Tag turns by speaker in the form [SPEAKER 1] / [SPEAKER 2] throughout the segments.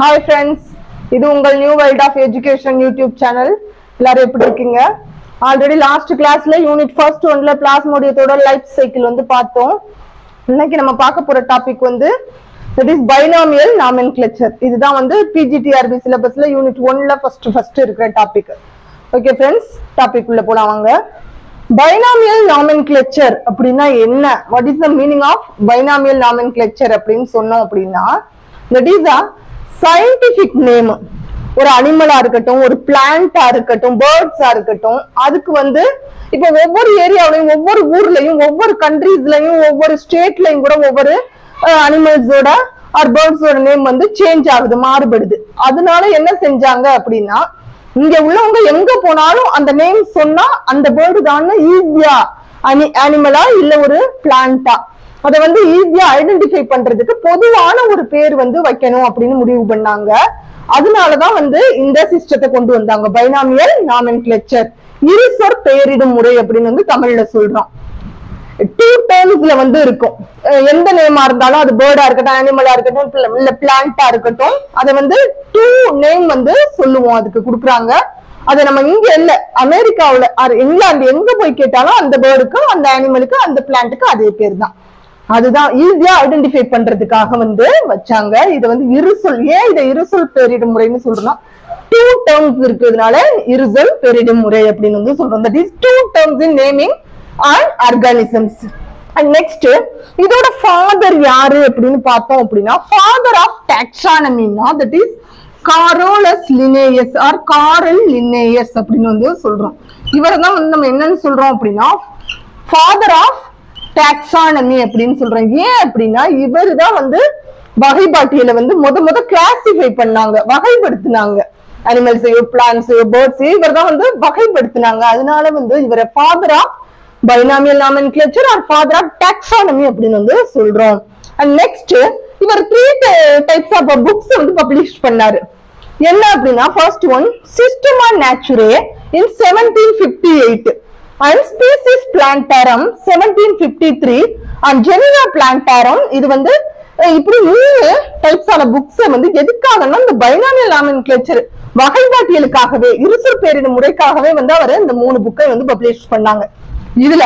[SPEAKER 1] hi friends இது உங்கள் new world of education YouTube channel எல்லாரும் எப்படி இருக்கீங்க ஆல்ரெடி லாஸ்ட் கிளாஸ்ல யூனிட் ஃபர்ஸ்ட் ஒன்ல பிளாஸ்மோடியத்தோட லைஃப் சைக்கிள் வந்து பார்த்தோம் இன்னைக்கு நம்ம பார்க்க போற டாபிக் வந்து தட் இஸ் பைனாமியல் நாமென்க்ளச்சர் இதுதான் வந்து பிஜிடிஆர்பி சிலபஸ்ல யூனிட் ஒன்ல ஃபர்ஸ்ட் ஃபர்ஸ்ட் இருக்கிற டாபிக் ஓகே ஃப்ரெண்ட்ஸ் டாபிக் உள்ள போலாம் வாங்க பைனாமியல் நாமென்க்ளச்சர் அப்படின்னா என்ன what is the meaning of binomial nomenclature அப்படின்னு சொன்னோம் அப்படின்னா that is a scientific name ஒரு அனிமலா இருக்கட்டும் ஒரு பிளான்டா இருக்கட்டும் பேர்ட்ஸா இருக்கட்டும் அதுக்கு வந்து இப்போ ஒவ்வொரு ஏரியாவிலையும் ஒவ்வொரு ஊர்லயும் ஒவ்வொரு கண்ட்ரீஸ்லயும் ஒவ்வொரு ஸ்டேட்லயும் கூட ஒவ்வொரு அனிமல்ஸோட ஆர் பேர்ட்ஸோட நேம் வந்து சேஞ்ச் ஆகுது மாறுபடுது அதனால என்ன செஞ்சாங்க அப்படின்னா இங்க உள்ளவங்க எங்க போனாலும் அந்த நேம் சொன்னா அந்த பேர்டு தான் ஈஸியா அனி அனிமலா இல்ல ஒரு பிளான்டா அதை வந்து ஈஸியா ஐடென்டிஃபை பண்றதுக்கு பொதுவான ஒரு பேர் வந்து வைக்கணும் அப்படின்னு முடிவு பண்ணாங்க அதனாலதான் வந்து இந்த சிஸ்டத்தை கொண்டு வந்தாங்க பைனாமியல் நாமென்க்ளச்சர் இருசொற் பெயரிடும் முறை அப்படின்னு வந்து தமிழ்ல சொல்றோம் டூ டேர்ம்ஸ்ல வந்து இருக்கும் அஹ் எந்த நேமா இருந்தாலும் அது பேர்டா இருக்கட்டும் அனிமலா இருக்கட்டும் இல்ல- இல்ல பிளான்டா இருக்கட்டும் அதை வந்து டூ நேம் வந்து சொல்லுவோம் அதுக்கு கொடுக்குறாங்க அது நம்ம இங்க இல்ல அமெரிக்காவுல ஆர் இங்கிலாந்து எங்க போய் கேட்டாலும் அந்த பேர்டுக்கு அந்த அனிமலுக்கு அந்த பிளான்ட்டுக்கு அதே பேர் தான் அதுதான் ஈஸியா ஐடென்டிஃபை பண்றதுக்காக வந்து வச்சாங்க இதை வந்து இருசொல் ஏன் இதை இருசொல் பேரிடும் முறைன்னு சொல்றோம்னா டூ டேர்ம்ஸ் இருக்கிறதுனால இருசொல் பேரிடும் முறை அப்படின்னு வந்து சொல்றோம் that is two terms in naming and organisms and next இதோட ஃபாதர் யாரு அப்படின்னு பார்த்தோம் அப்படின்னா ஃபாதர் ஆஃப் டாக்ஸானமின்னா that is Carolus Linnaeus or Carl Linnaeus அப்படின்னு வந்து சொல்றோம் இவரை தான் வந்து நம்ம என்னன்னு சொல்றோம் அப்படின்னா ஃபாதர் ஆஃப் டாக்ஸானமி அப்படின்னு சொல்றோம் ஏன் அப்படின்னா இவர் தான் வந்து வகைப்பாட்டியலை வந்து முத முத கிளாசிஃபை பண்ணாங்க வகைப்படுத்தினாங்க அனிமல்ஸையோ பிளான்ஸையோ பேர்ட்ஸையோ இவர் தான் வந்து வகைப்படுத்தினாங்க அதனால வந்து இவரை father of binomial nomenclature or father of taxonomy அப்படின்னு வந்து சொல்றோம் அண்ட் நெக்ஸ்ட் இவர் த்ரீ டைப்ஸ் ஆஃப் புக்ஸ் வந்து பப்ளிஷ் பண்ணாரு என்ன அப்படின்னா first one Systema Naturae in seventeen fifty eight and Species Plantarum seventeen fifty three and Genera Plantarum இது வந்து அஹ், இப்படி மூணு டைப்ஸ் ஆன புக்ஸ் வந்து எதுக்காகன்னா இந்த பைனாமியல் நாமென்க்ளேச்சர் வகைப்பாட்டியலுக்காகவே இருசல் பேரிடும் முறைக்காகவே வந்து அவர் இந்த மூணு புக்கை வந்து பப்ளிஷ் பண்ணாங்க இதுல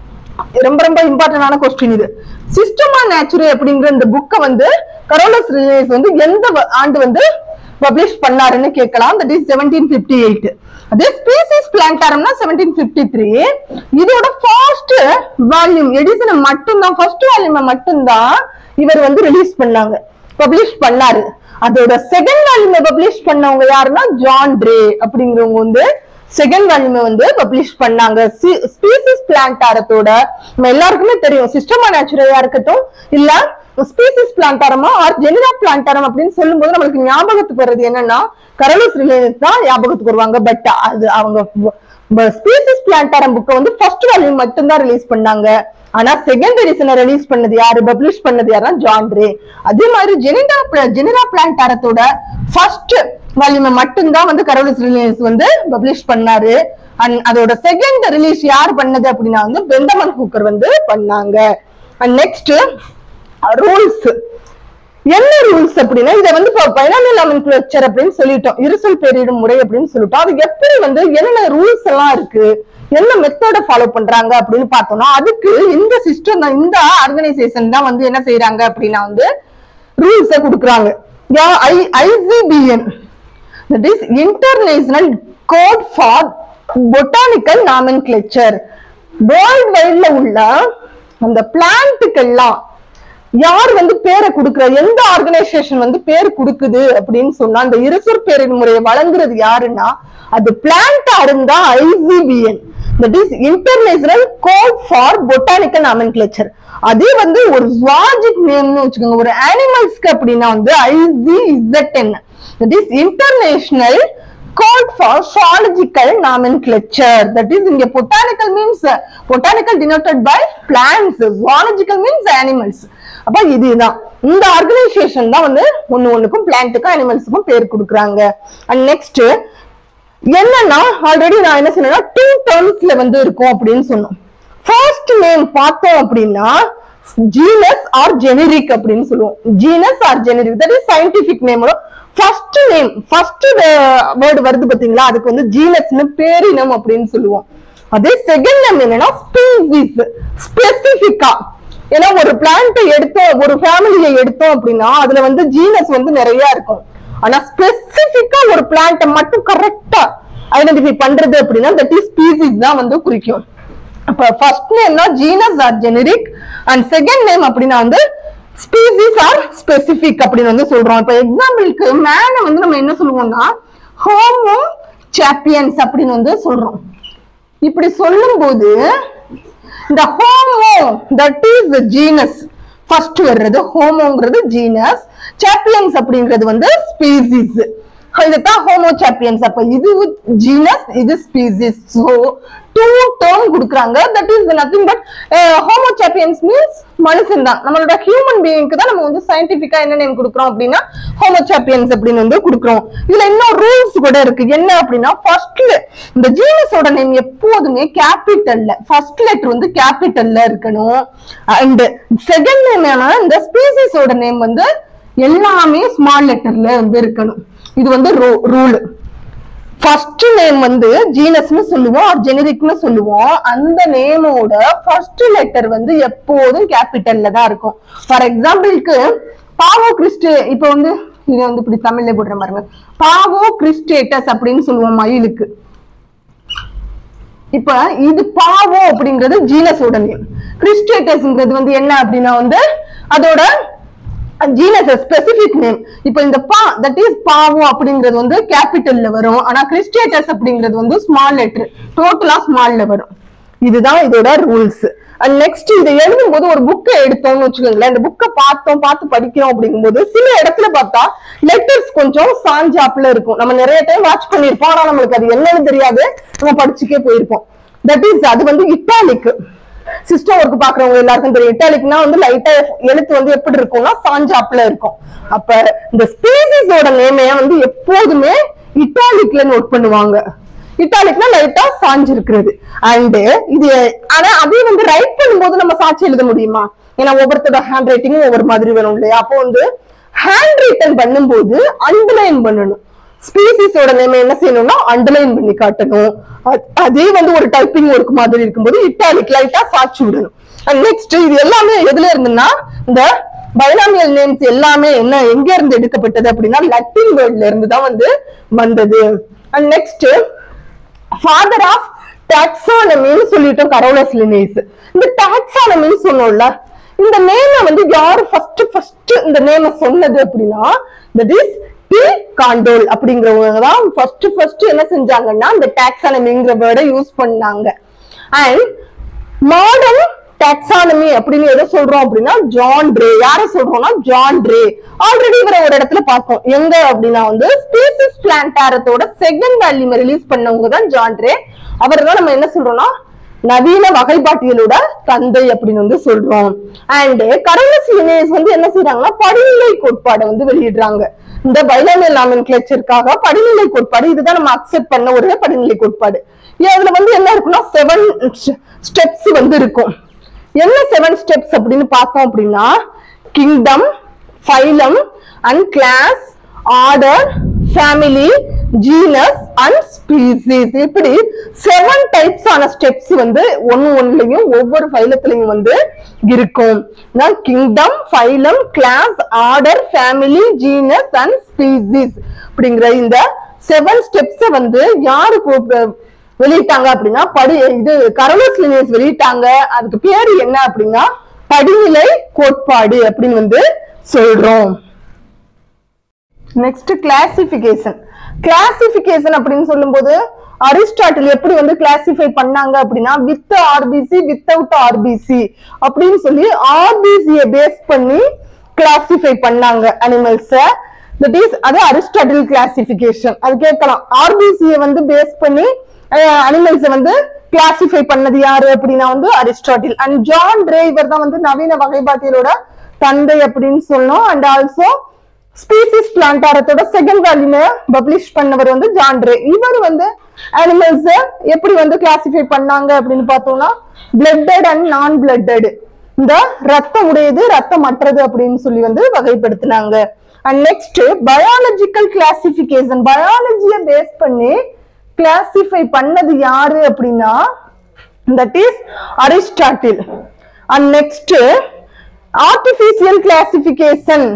[SPEAKER 1] ரொம்ப ரொம்ப இம்பார்ட்டன்டான கொஸ்டின் இது சிஸ்டமா நேச்சுரே அப்படிங்கிற இந்த புக்கை வந்து கரோலஸ் ரிலேஸ் வந்து எந்த வ- ஆண்டு வந்து பப்ளிஷ் பண்ணாருன்னு கேட்கலாம் that is seventeen fifty eight அதே ஸ்பீசிஸ் பிளான்டாரம்னா செவன்டீன் பிப்டி த்ரீ இதோட ஃபர்ஸ்ட் வால்யூம் எடிசனை மட்டும்தான் ஃபர்ஸ்ட் வால்யூமை மட்டும்தான் இவர் வந்து ரிலீஸ் பண்ணாங்க பப்ளிஷ் பண்ணாரு அதோட செகண்ட் வால்யூமை பப்ளிஷ் பண்ணவங்க யாருன்னா ஜான் ட்ரே அப்படிங்கிறவங்க வந்து செகண்ட் வால்யூமை வந்து பப்ளிஷ் பண்ணாங்க ஸ்பீசிஸ் பிளான்டாரத்தோட நம்ம எல்லாருக்குமே தெரியும் சிஸ்டமா நேச்சுரலா இருக்கட்டும் இல்ல ஸ்பீசிஸ் பிளான்டாரமா ஆர் ஜெனிரா பிளான்டாரம் அப்படின்னு சொல்லும்போது நம்மளுக்கு ஞாபகத்துக்கு வர்றது என்னன்னா கரலஸ் ரிலேட்டட் தான் ஞாபகத்துக்கு வருவாங்க பட் அது அவங்க ஸ்பீசிஸ் பிளான்டாரம் புக்கை வந்து ஃபர்ஸ்ட் வால்யூம் மட்டும்தான் ரிலீஸ் பண்ணாங்க ஆனா செகண்ட் எடிஷனை ரிலீஸ் பண்ணது யாரு பப்ளிஷ் பண்ணது யாருன்னா ஜான் ரே அதே மாதிரி ஜெனிடா ஜெனிரா பிளான்டாரத்தோட ஃபர்ஸ்ட் வால்யூமை மட்டும்தான் வந்து கரோலிஸ் ரிலீஸ் வந்து பப்ளிஷ் பண்ணாரு அண்ட் அதோட செகண்ட் ரிலீஸ் யார் பண்ணது அப்படின்னா வந்து பெந்தமன் ஹூக்கர் வந்து பண்ணாங்க அண்ட் நெக்ஸ்ட் ரூல்ஸ் என்ன ரூல்ஸ் அப்படின்னா இதை வந்து இப்போ பைனாமியல் நாமென்க்ளேச்சர் அப்படின்னு சொல்லிட்டோம் இருசல் பேரிடும் முறை அப்படின்னு சொல்லிட்டோம் அது எப்படி வந்து என்னென்ன ரூல்ஸ் எல்லாம் இருக்கு என்ன மெத்தட ஃபாலோ பண்றாங்க அப்படின்னு பார்த்தோம்னா அதுக்கு இந்த சிஸ்டம் தான் இந்த ஆர்கனைசேஷன் தான் வந்து என்ன செய்யறாங்க அப்படின்னா வந்து ரூல்ஸை கொடுக்குறாங்க ICBN that is international code for botanical nomenclature world வைட்ல உள்ள அந்த பிளான்ட்டுக்கெல்லாம் யார் வந்து பேரை கொடுக்குற எந்த ஆர்கனைசேஷன் வந்து பேர் கொடுக்குது அப்படின்னு சொன்னா அந்த இருசொற் பேரின் முறையை வழங்குறது யாருன்னா அது பிளான்டா இருந்தா ICBN that is international code for botanical nomenclature அதே வந்து ஒரு ஜுவாஜிக் நேம்னு வச்சுக்கோங்க ஒரு அனிமல்ஸ்க்கு அப்படின்னா வந்து ICZN that is international code for zoological nomenclature that is இங்க botanical means uh, botanical denoted by plants zoological means animals அப்ப இதுதான் இந்த ஆர்கனைசேஷன் தான் வந்து ஒண்ணு ஒண்ணுக்கும் பிளான்ட்டுக்கும் அனிமல்ஸுக்கும் பேர் கொடுக்குறாங்க அண்ட் நெக்ஸ்ட் என்னன்னா ஆல்ரெடி நான் என்ன சொன்னேன்னா டூ டேர்ம்ஸ்ல வந்து இருக்கும் அப்படின்னு சொன்னோம் ஃபர்ஸ்ட் நேம் பார்த்தோம் அப்படின்னா ஜீனஸ் ஆர் ஜெனரிக் அப்படின்னு சொல்லுவோம் genus or generic that is scientific நேமோட ஃபர்ஸ்ட் நேம் ஃபர்ஸ்ட் வேர்டு வருது பாத்தீங்களா அதுக்கு வந்து ஜீனஸ்னு பேரினம் அப்படின்னு சொல்லுவோம் அதே செகண்ட் நேம் என்னன்னா ஸ்பீசிஸ் ஸ்பெசிபிக்கா ஏன்னா ஒரு பிளான்ட்டை எடுத்தோம் ஒரு ஃபேமிலியை எடுத்தோம் அப்படின்னா அதுல வந்து ஜீனஸ் வந்து நிறைய இருக்கும் ஆனா ஸ்பெசிபிக்கா ஒரு பிளான்ட்டை மட்டும் கரெக்டா ஐடென்டிஃபை பண்றது அப்படின்னா தட் இஸ் ஸ்பீசிஸ் தான் வந்து குறிக்கும் அப்ப ஃபர்ஸ்ட் நேம்னா genus or generic and second name அப்படின்னா வந்து ஸ்பீசிஸ் ஆர் ஸ்பெசிபிக் அப்படின்னு வந்து சொல்றோம் இப்ப எக்ஸாம்பிளுக்கு மேன வந்து நம்ம என்ன சொல்லுவோம்னா ஹோமோ சாப்பியன்ஸ் அப்படின்னு வந்து சொல்றோம் இப்படி சொல்லும்போது இந்த Homo that is genus first வர்றது ஹோமோங்கிறது ஜீனஸ் சாப்பியன்ஸ் அப்படிங்கிறது வந்து ஸ்பீசிஸ் இதுதான் ஹோமோ சாப்பியன்ஸ் அப்ப இது ஜீனஸ் இது ஸ்பீசிஸ் ஸோ டூ டேர்ம் கொடுக்குறாங்க that is nothing but Homo sapiens means மனுஷன் தான் நம்மளோட ஹியூமன் பீயிங்க்கு தான் நம்ம வந்து சயின்டிபிக்கா என்ன நேம் கொடுக்குறோம் அப்படின்னா ஹோமோ சாப்பியன்ஸ் அப்படின்னு வந்து கொடுக்குறோம் இதுல இன்னும் ரூல்ஸ் கூட இருக்கு என்ன அப்படின்னா ஃபர்ஸ்ட்ல இந்த ஜீனஸோட நேம் எப்போதுமே கேபிட்டல்ல ஃபர்ஸ்ட் லெட்டர் வந்து கேபிட்டல்ல இருக்கணும் அண்ட் செகண்ட் நேம் என்னன்னா இந்த ஸ்பீசிஸோட நேம் வந்து எல்லாமே ஸ்மால் லெட்டர்ல வந்து இருக்கணும் இது வந்து ரூல் ஃபர்ஸ்ட் நேம் வந்து ஜீனஸ்னு சொல்லுவோம் ஆர் ஜெனரிக்னு சொல்லுவோம் அந்த நேமோட ஃபர்ஸ்ட் லெட்டர் வந்து எப்போதும் கேபிட்டல்ல தான் இருக்கும் ஃபார் எக்ஸாம்பிளுக்கு பாவோ கிறிஸ்டு இப்போ வந்து இது வந்து இப்படி தமிழ்ல போடுற பாருங்க பாவோ கிறிஸ்டேட்டஸ் அப்படின்னு சொல்லுவோம் மயிலுக்கு இப்ப இது பாவோ அப்படிங்கிறது ஜீனஸோட நேம் கிறிஸ்டேட்டஸ்ங்கிறது வந்து என்ன அப்படின்னா வந்து அதோட ஜீனஸ் ஸ்பெசிபிக் நேம் இப்போ இந்த பா தட் இஸ் பாவோ அப்படிங்கிறது வந்து கேபிட்டல்ல வரும் ஆனா கிறிஸ்டேட்டஸ் அப்படிங்கிறது வந்து ஸ்மால் லெட்டர் டோட்டலா ஸ்மால்ல வரும் இதுதான் இதோட ரூல்ஸ் அண்ட் நெக்ஸ்ட் இதை எழுதும் போது ஒரு புக்கை எடுத்தோம்னு வச்சுக்கோங்களேன் இந்த புக்கை பார்த்தோம் பார்த்து படிக்கிறோம் அப்படிங்கும்போது சில இடத்துல பார்த்தா லெட்டர்ஸ் கொஞ்சம் சாஞ்சாப்ல இருக்கும் நம்ம நிறைய டைம் வாட்ச் பண்ணிருப்போம் ஆனா நம்மளுக்கு அது என்னன்னு தெரியாது நம்ம படிச்சுக்கே போயிருப்போம் தட் இஸ் அது வந்து இட்டாலிக் சிஸ்டம் ஒர்க் பாக்குறவங்க எல்லாருக்கும் தெரியும் இட்டாலிக்னா வந்து லைட்டா எழுத்து வந்து எப்படி இருக்கும்னா சாஞ்சாப்ல இருக்கும் அப்ப இந்த ஸ்பீசிஸோட நேமைய வந்து எப்போதுமே இட்டாலிக்ல நோட் பண்ணுவாங்க இட்டாலிக்னா லைட்டா சாஞ்சு இருக்கிறது அண்ட் இது ஆனா அதே வந்து ரைட் பண்ணும்போது நம்ம சாட்சி எழுத முடியுமா ஏன்னா ஒவ்வொருத்தரோட ஹேண்ட் ரைட்டிங்கும் ஒவ்வொரு மாதிரி வரும் இல்லையா அப்போ வந்து ஹேண்ட் ரிட்டன் பண்ணும்போது அண்டர்லைன் பண்ணணும் ஸ்பீசிஸோட நேம் என்ன செய்யணும்னா அண்டர்லைன் பண்ணி காட்டணும் அ- அதே வந்து ஒரு டைப்பிங் ஒர்க் மாதிரி இருக்கும்போது இட்டாலிக் லைட்டா சாட்சி விடணும் அண்ட் நெக்ஸ்ட் இது எல்லாமே எதுல இருந்துன்னா இந்த பைனாமியல் நேம்ஸ் எல்லாமே என்ன எங்க இருந்து எடுக்கப்பட்டது அப்படின்னா லட்டின் வேர்ட்ல இருந்து தான் வந்து வந்தது அண்ட் நெக்ஸ்ட் ஃபாதர் ஆஃப் டாக்ஸானமின்னு சொல்லிட்டோம் கரோலஸ் லினேஸ் இந்த டாக்ஸானமின்னு சொன்னோம்ல இந்த நேம வந்து யாரு ஃபர்ஸ்ட் ஃபர்ஸ்ட் இந்த நேம சொன்னது அப்படின்னா தட் இஸ் டி காண்டோல் அப்படிங்கிறவங்க தான் ஃபர்ஸ்ட் ஃபர்ஸ்ட் என்ன செஞ்சாங்கன்னா இந்த டாக்ஸானமிங்கிற வேர்டை யூஸ் பண்ணாங்க அண்ட் மாடர்ன் டாக்ஸானமி அப்படின்னு எதை சொல்றோம் அப்படின்னா ஜான் ட்ரே யார சொல்றோம்னா ஜான் ட்ரே ஆல்ரெடி இவரை ஒரு இடத்துல பார்த்தோம் எங்க அப்படின்னா வந்து ஸ்பீசிஸ் பிளான்டாரத்தோட செகண்ட் வால்யூம் ரிலீஸ் பண்ணவங்க தான் ஜான் ட்ரே அவர் தான் நம்ம என்ன சொல்றோம்னா நவீன வகைப்பாட்டியலோட தந்தை அப்படின்னு வந்து சொல்றோம் அண்ட் கரோலஸ் லினேஸ் வந்து என்ன செய்யறாங்கன்னா படிநிலை கோட்பாடை வந்து வெளியிடுறாங்க இந்த பைனாமியல் நாமென்கிளேச்சருக்காக படிநிலை கோட்பாடு இதுதான் நம்ம அக்செப்ட் பண்ண ஒரு படிநிலை கோட்பாடு ஏன் அதுல வந்து என்ன இருக்குன்னா செவன் ஸ்டெப்ஸ் வந்து இருக்கும் என்ன செவன் ஸ்டெப்ஸ் அப்படின்னு பார்த்தோம் அப்படின்னா kingdom phylum and class order family genus and species இப்படி செவன் டைப்ஸ் ஆன ஸ்டெப்ஸ் வந்து ஒன்னு ஒன்னுலயும் ஒவ்வொரு ஃபைலத்திலையும் வந்து இருக்கும் kingdom phylum class order family genus and species அப்படிங்கிற இந்த செவன் ஸ்டெப்ஸ் வந்து யாரு கூப்ப- வெளியிட்டாங்க அப்படின்னா படி இது கரோலஸ் லினியஸ் வெளியிட்டாங்க அதுக்கு பேரு என்ன அப்படின்னா படிநிலை கோட்பாடு அப்படின்னு வந்து சொல்றோம் நெக்ஸ்ட் கிளாசிபிகேஷன் கிளாசிபிகேஷன் அப்படின்னு சொல்லும்போது அரிஸ்டாட்டில் எப்படி வந்து கிளாசிஃபை பண்ணாங்க அப்படின்னா வித் ஆர்பிசி வித்தவுட் ஆர்பிசி அப்படின்னு சொல்லி ஆர்பிசியை பேஸ் பண்ணி கிளாசிஃபை பண்ணாங்க அனிமல்ஸ தட் இஸ் அது அரிஸ்டாட்டில் கிளாசிபிகேஷன் அது கேட்கலாம் ஆர்பிசியை வந்து பேஸ் பண்ணி அனிமல்ஸை வந்து கிளாசிஃபை பண்ணது யாரு அப்படின்னா வந்து அரிஸ்டாட்டில் அண்ட் ஜான் ரே இவர் தான் வந்து நவீன வகைப்பாட்டியலோட தந்தை அப்படின்னு சொன்னோம் அண்ட் ஆல்சோ ஸ்பீசிஸ் பிளான்டாரத்தோட செகண்ட் வால்யூமை பப்ளிஷ் பண்ணவர் வந்து ஜான் ரே இவர் வந்து அனிமல்ஸ் எப்படி வந்து கிளாசிஃபை பண்ணாங்க அப்படின்னு பார்த்தோம்னா பிளட்டட் அண்ட் நான் பிளட்டட் இந்த ரத்தம் உடையது ரத்தமற்றது அப்படின்னு சொல்லி வந்து வகைப்படுத்தினாங்க அண்ட் நெக்ஸ்ட் பயாலஜிக்கல் கிளாசிபிகேஷன் பயாலஜியை பேஸ் பண்ணி கிளாசிஃபை பண்ணது யாரு அப்படின்னா that is Aristotle and next artificial classification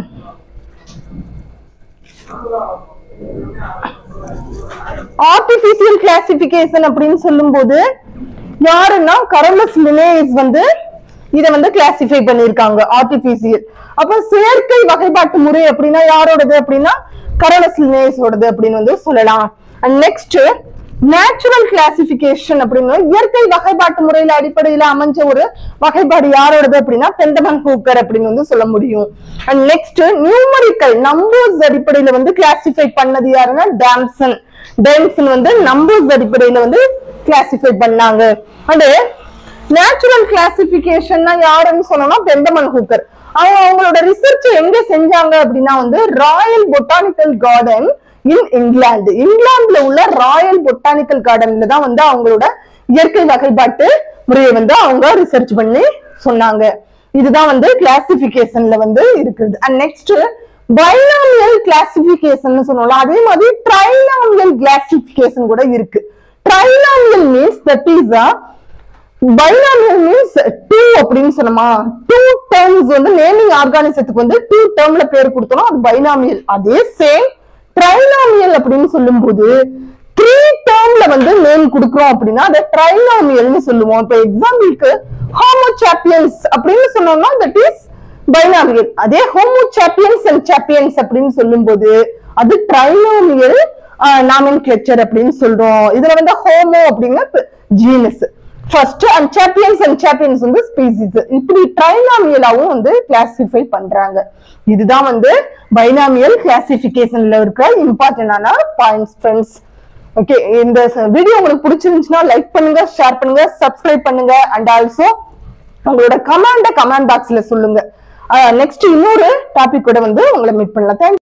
[SPEAKER 1] artificial classification அப்படின்னு சொல்லும்போது யாருன்னா கரலஸ் லினேஸ் வந்து இத வந்து கிளாசிஃபை பண்ணிருக்காங்க ஆர்டிபிஷியல் அப்ப செயற்கை வகைப்பாட்டு முறை அப்படின்னா யாரோடது அப்படின்னா கரலஸ் லினேஸோடது அப்படின்னு வந்து சொல்லலாம் அண்ட் நெக்ஸ்ட் நேச்சுரல் கிளாசிபிகேஷன் அப்படின்னு இயற்கை வகைப்பாட்டு முறையில அடிப்படையில அமைஞ்ச ஒரு வகைப்பாடு யாரோடது அப்படின்னா பெண்டமன் ஹூக்கர் அப்படின்னு வந்து சொல்ல முடியும் அண்ட் நெக்ஸ்ட் நியூமரிக்கல் நம்பர்ஸ் அடிப்படையில வந்து கிளாசிஃபை பண்ணது யாருன்னா டாம்சன் டென்சன் வந்து நம்பர்ஸ் அடிப்படையில வந்து கிளாசிஃபை பண்ணாங்க அண்ட் நேச்சுரல் கிளாசிபிகேஷன்னா யாருன்னு சொன்னோம்னா பெண்டமன் ஹூக்கர் அவங்க அவங்களோட ரிசர்ச் எங்க செஞ்சாங்க அப்படின்னா வந்து royal botanical garden in England இங்கிலாந்துல உள்ள ராயல் பொட்டானிக்கல் கார்டன்ல தான் வந்து அவங்களோட இயற்கை வகைப்பாட்டு முறையை வந்து அவங்க ரிசர்ச் பண்ணி சொன்னாங்க இதுதான் வந்து கிளாசிபிகேஷன்ல வந்து இருக்குது அண்ட் நெக்ஸ்ட் பைனாமியல் கிளாசிபிகேஷன் சொன்னோம்ல அதே மாதிரி ட்ரைனாமியல் கிளாசிபிகேஷன் கூட இருக்கு trinomial means that is binomial means two அப்படின்னு சொன்னோமா டூ டேர்ம்ஸ் வந்து நேமிங் ஆர்கானிசத்துக்கு வந்து டூ டேர்ம்ல பேர் கொடுத்தோம் அது பைனாமியல் அதே சேம் ட்ரைனாமியல் அப்படின்னு சொல்லும்போது த்ரீ டேர்ம்ல வந்து நேம் கொடுக்குறோம் அப்படின்னா அதை ட்ரைனாமியல்னு சொல்லுவோம் இப்ப எக்ஸாம்பிளுக்கு ஹோமோசாப்பியன்ஸ் அப்படின்னு சொன்னோம்னா தட் இஸ் பைனாமியல் அதே ஹோமோசாப்பியன்ஸ் அண்ட் சாப்பியன்ஸ் அப்படின்னு சொல்லும்போது அது ட்ரைனாமியல் நாமின் கிளச்சர் அப்படின்னு சொல்றோம் இதுல வந்து ஹோமோ அப்படிங்கிற genus first and sapiens and sapiens வந்து ஸ்பீசிஸ் இப்படி ட்ரைனாமியலாவும் வந்து கிளாசிஃபை பண்றாங்க இதுதான் வந்து பைனாமியல் கிளாசிபிகேஷன்ல இருக்கிற இம்பார்ட்டன்டான பாயிண்ட்ஸ் ஃப்ரெண்ட்ஸ் ஓகே இந்த வீடியோ உங்களுக்கு பிடிச்சிருந்துச்சுன்னா லைக் பண்ணுங்க ஷேர் பண்ணுங்க சப்ஸ்கிரைப் பண்ணுங்க அண்ட் ஆல்சோ உங்களோட கமெண்ட கமெண்ட் பாக்ஸ்ல சொல்லுங்க நெக்ஸ்ட் இன்னொரு டாபிக் கூட வந்து உங்களை மீட் பண்ணலாம் தேங்க்